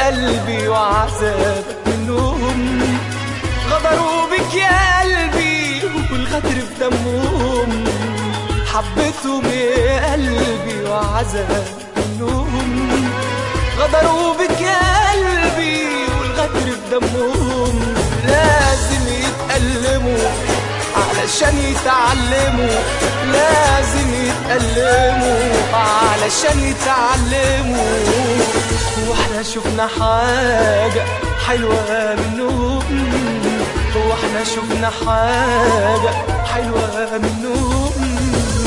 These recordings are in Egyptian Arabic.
قلبي وعذابك منهم غدروا بك يا قلبي والغدر في دمهم حبيتهم يا قلبي وعذابك منهم غدروا بك يا قلبي والغدر في دمهم لازم يتألموا علشان يتعلموا لازم يتألموا علشان يتعلموا واحنا شفنا حاجة حلوة منهم واحنا شفنا حاجة حلوة منهم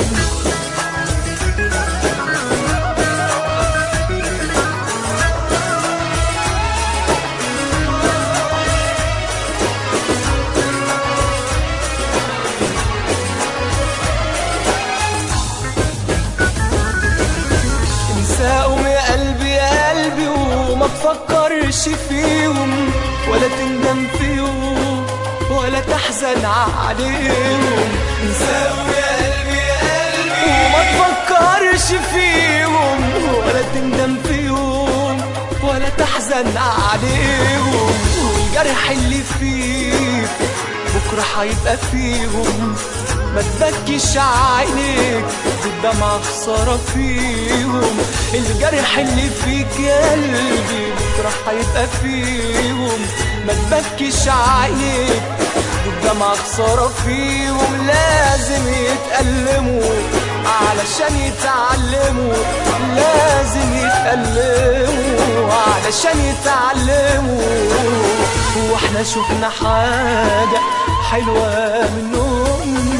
انساهم يا قلبي يا قلبي وما تفكرش فيهم ولا تندم فيهم ولا تحزن عليهم انساهم يا قلبي يا قلبي وما تفكرش فيهم ولا تندم فيهم ولا تحزن عليهم والجرح اللي فيك بكره هيبقى فيهم ما تبكيش عينيك بالدمعة خسارة فيهم الجرح اللي فيك يا قلبي بكرة هيبقى فيهم ما تبكيش عينيك بالدمعة خسارة فيهم لازم يتألموا علشان يتعلموا لازم يتألموا علشان يتعلموا واحنا شفنا حاجة حلوة منهم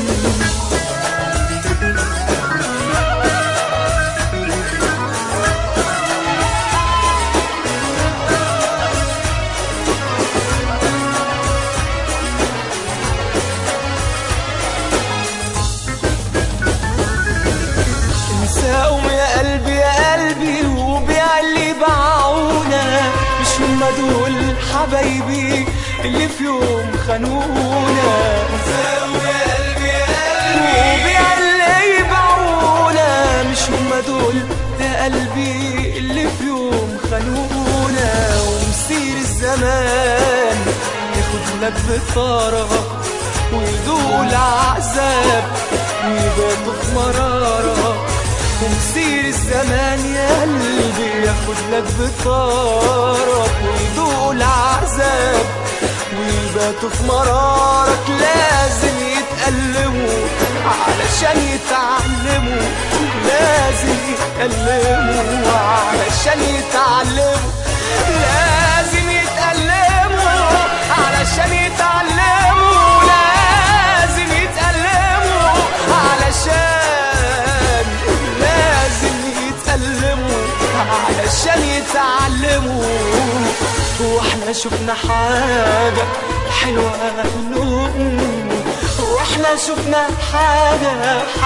انساهم يا قلبي يا قلبي وبيع اللي باعونا مش هما دول حبايبي اللي في يوم خانونا انساهم يا قلبي يا قلبي وبيع اللي باعونا مش هما دول يا قلبي اللي في يوم خانونا ومسير الزمان ياخد لك بطارة ويدوق العذاب ويباتوا في مرارة ومسير الزمان يا قلبي ياخد لك بطارك ويدوق العذاب ويباتوا في مرارك لازم يتألموا علشان يتعلموا لازم يتألموا علشان يتعلموا لازم يتألموا علشان يتعلموا لازم يتألموا علشان لازم يتألموا علشان يتعلموا واحنا شفنا حاجة حلوة منهم واحنا شفنا حاجة